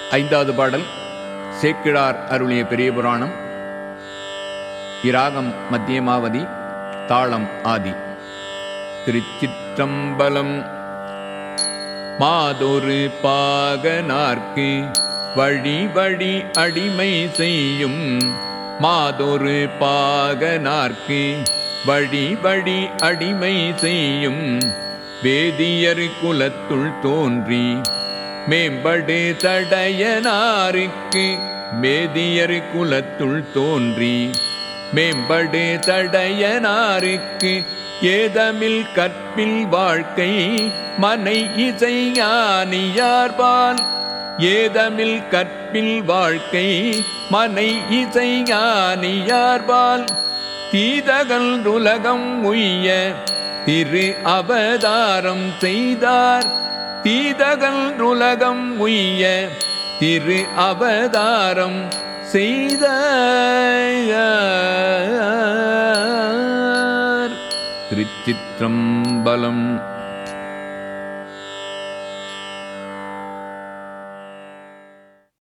ஐந்தாவது பாடல் சேக்கிழார் அருளிய பெரிய புராணம் இராகம் மத்தியமாவதி தாளம் ஆதி திருச்சிற்றம்பலம் மாதொரு பாகனார்க்கு வழி வழி அடிமை செய்யும் மாதொரு பாகனார்க்கு வழி வழி அடிமை செய்யும் வேதியர் குலத்துள் தோன்றி மேம்படு தடையனாருக்கு வேதியர் குலத்துள் தோன்றி மேம்படு தடையனாருக்கு ஏதமில் கற்பில் வாழ்க்கை மனை இசை ஞானியார்பால் ஏதமில் கற்பில் வாழ்க்கை மனை இசை ஞானியார்பால் தீதகல் உலகம் உய்ய திரு அவதாரம் செய்தார் தீதகல் உலகம் உய்ய திரு அவதாரம் செய்தார் திருச்சிற்றம்பலம்